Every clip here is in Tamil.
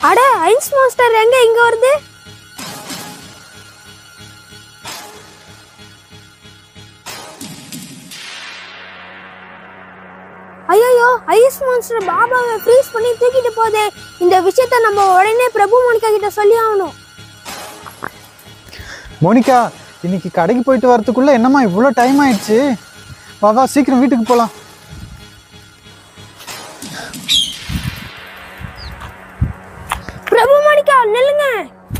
அட ஐஸ் மாஸ்டர் எங்க இங்க வருது ஐயோ ஐஸ் மான்ஸ்டர் பாபாவை ஃப்ரீஸ் பண்ணி தூக்கிட்டு போதே இந்த விஷயத்த நம்ம உடனே பிரபு மோனிகா கிட்ட சொல்லி ஆகணும் மோனிகா இன்னைக்கு கடைக்கு போயிட்டு வரதுக்குள்ள என்னம்மா இவ்வளோ டைம் ஆயிடுச்சு வா வா சீக்கிரம் வீட்டுக்கு போகலாம் பிரபு மோனிகா நில்லுங்க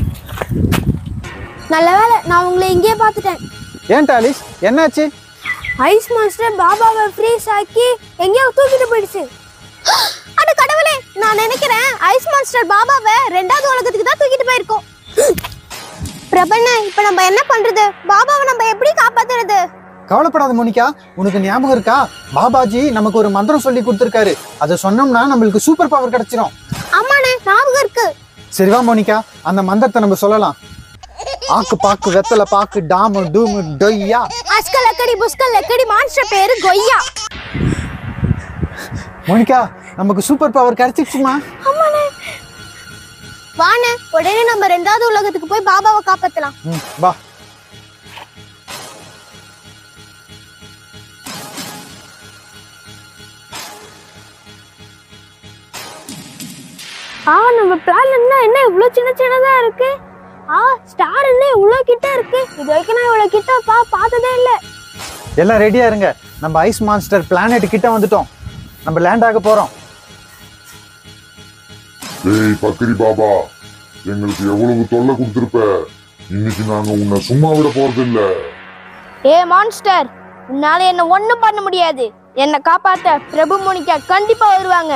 நல்ல வேளை நான் உங்களை இங்கேயே பார்த்துட்டேன் ஏன் டாலிஸ் என்னாச்சு ஐஸ் மாஸ்டர் பாபாவை ஃப்ரீஸ் ஆக்கி எங்கேயோ தூக்கிட்டு போயிடுச்சு அட கடவுளே நான் நினைக்கிறேன் ஐஸ் மாஸ்டர் பாபாவை ரெண்டாவது உலகத்துக்கு தான் தூக்கிட்டு போயிருக்கோம் பிரபண்ண இப்ப நம்ம என்ன பண்றது பாபாவை நம்ம எப்படி காப்பாத்துறது கவலைப்படாத மோனிகா உனக்கு ஞாபகம் இருக்கா பாபாஜி நமக்கு ஒரு மந்திரம் சொல்லி கொடுத்துருக்காரு அதை சொன்னோம்னா நம்மளுக்கு சூப்பர் பவர் கிடைச்சிரும் ஆமாண்ணே ஞாபகம் இருக்கு சரி வா மோனிகா அந்த மந்திரத்தை நம்ம சொல்லலாம் ஆக்கு பாக்கு வெத்தலை பாக்கு டாமு டூமு டொய்யா அஸ்கல் லக்கடி புஸ்கல் லக்கடி மான்ஸ்டர் பேரு கொய்யா மோனிகா நமக்கு சூப்பர் பவர் கிடைச்சிச்சுமா ஆமாண்ணே வாண்ணே உடனே நம்ம ரெண்டாவது உலகத்துக்கு போய் பாபாவை காப்பாத்தலாம் ம் வா ஆ நம்ம பிளான் என்ன என்ன இவ்வளோ சின்ன சின்னதா இருக்கு ஆ ஸ்டார் என்ன இவ்வளோ கிட்ட இருக்கு இது வரைக்கும் நான் இவ்வளோ கிட்ட பா பார்த்ததே இல்லை எல்லாம் ரெடியா இருங்க நம்ம ஐஸ் மான்ஸ்டர் பிளானட் கிட்ட வந்துட்டோம் நம்ம லேண்ட் ஆக போறோம் ஏய் பக்கிரி பாபா எங்களுக்கு எவ்வளவு தொல்லை கொடுத்திருப்ப இன்னைக்கு நாங்க உன்னை சும்மா விட போறது இல்ல ஏ மான்ஸ்டர் உன்னால என்ன ஒண்ணும் பண்ண முடியாது என்னை காப்பாத்த பிரபு மோனிகா கண்டிப்பா வருவாங்க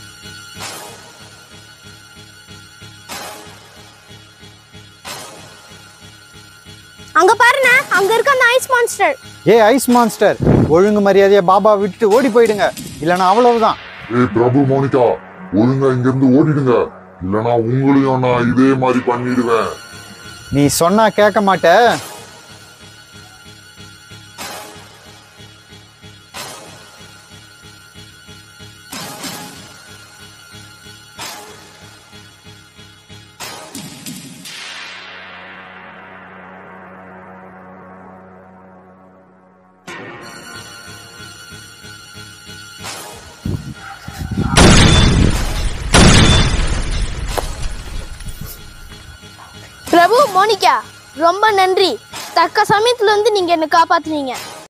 அங்க பாருண்ணே அங்க இருக்க அந்த ஐஸ் மான்ஸ்டர் ஏ ஐஸ் மான்ஸ்டர் ஒழுங்கு மரியாதையா பாபா விட்டுட்டு ஓடி போயிடுங்க இல்லைன்னா அவ்வளவுதான் ஏய் பிரபு மோனிகா ஒழுங்கா இங்க இருந்து ஓடிடுங்க இல்லனா உங்களையும் நான் இதே மாதிரி பண்ணிடுவேன் நீ சொன்னா கேட்க மாட்ட பிரபு மோனிகா ரொம்ப நன்றி தக்க சமயத்துல வந்து நீங்க என்ன காப்பாத்துனீங்க